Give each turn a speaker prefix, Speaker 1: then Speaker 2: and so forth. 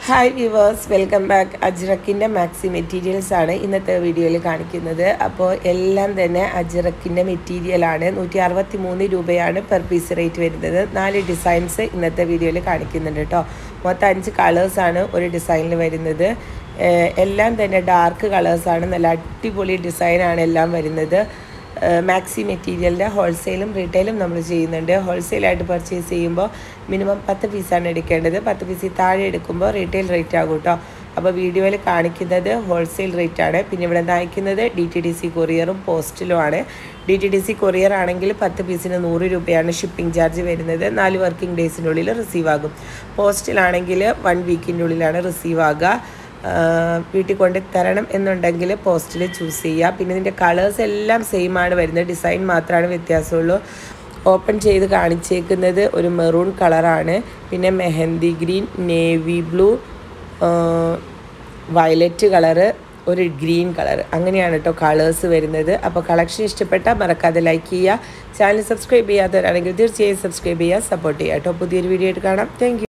Speaker 1: hi viewers welcome back അജ്രക്കിൻ്റെ maxi materials ആണ് ഇന്നത്തെ വീഡിയോയിൽ കാണിക്കുന്നത് അപ്പോൾ എല്ലാം തന്നെ അജ്രക്കിൻ്റെ മെറ്റീരിയലാണ് നൂറ്റി അറുപത്തി മൂന്ന് രൂപയാണ് പെർ പീസ് റേറ്റ് വരുന്നത് നാല് ഡിസൈൻസ് ഇന്നത്തെ വീഡിയോയിൽ കാണിക്കുന്നുണ്ട് കേട്ടോ മൊത്തം അഞ്ച് കളേഴ്സാണ് ഒരു ഡിസൈനിൽ വരുന്നത് ഏഹ് എല്ലാം തന്നെ ഡാർക്ക് കളേഴ്സാണ് നല്ല അടിപൊളി ഡിസൈനാണ് എല്ലാം വരുന്നത് മാക്സി മെറ്റീരിയലിൻ്റെ ഹോൾസെയിലും റീറ്റെയിലും നമ്മൾ ചെയ്യുന്നുണ്ട് ഹോൾസെയിലായിട്ട് പർച്ചേസ് ചെയ്യുമ്പോൾ മിനിമം പത്ത് പീസാണ് എടുക്കേണ്ടത് പത്ത് പീസിൽ താഴെ എടുക്കുമ്പോൾ റീറ്റെയിൽ റേറ്റ് ആകും കേട്ടോ അപ്പോൾ വീഡിയോയിൽ കാണിക്കുന്നത് ഹോൾസെയിൽ റേറ്റ് ആണ് പിന്നെ ഇവിടെ അയക്കുന്നത് ഡി ടി ഡി സി കൊറിയറും പോസ്റ്റിലും ആണ് D T D C courier ആണെങ്കിൽ പത്ത് പീസിന് നൂറ് രൂപയാണ് ഷിപ്പിംഗ് ചാർജ് വരുന്നത് നാല് വർക്കിംഗ് ഡേയ്സിനുള്ളിൽ റിസീവ് ആകും പോസ്റ്റിലാണെങ്കിൽ വൺ വീക്കിൻ്റെ ഉള്ളിലാണ് റിസീവ് ആകുക വീട്ടിൽ കൊണ്ട് തരണം എന്നുണ്ടെങ്കിൽ പോസ്റ്റിൽ ചൂസ് ചെയ്യുക പിന്നെ ഇതിൻ്റെ കളേഴ്സ് എല്ലാം സെയിം ആണ് വരുന്നത് ഡിസൈൻ മാത്രമാണ് വ്യത്യാസമുള്ളൂ ഓപ്പൺ ചെയ്ത് കാണിച്ചേക്കുന്നത് ഒരു മെറൂൺ കളറാണ് പിന്നെ mehndi green navy blue violet colour ഒരു ഗ്രീൻ കളർ അങ്ങനെയാണ് കേട്ടോ കളേഴ്സ് വരുന്നത് അപ്പോൾ കളക്ഷൻ ഇഷ്ടപ്പെട്ടാൽ മറക്കാതെ ലൈക്ക് ചെയ്യുക ചാനൽ സബ്സ്ക്രൈബ് ചെയ്യാത്തവരാണെങ്കിൽ തീർച്ചയായും സബ്സ്ക്രൈബ് ചെയ്യുക സപ്പോർട്ട് ചെയ്യുക കേട്ടോ പുതിയൊരു വീഡിയോ ആയിട്ട് കാണാം താങ്ക്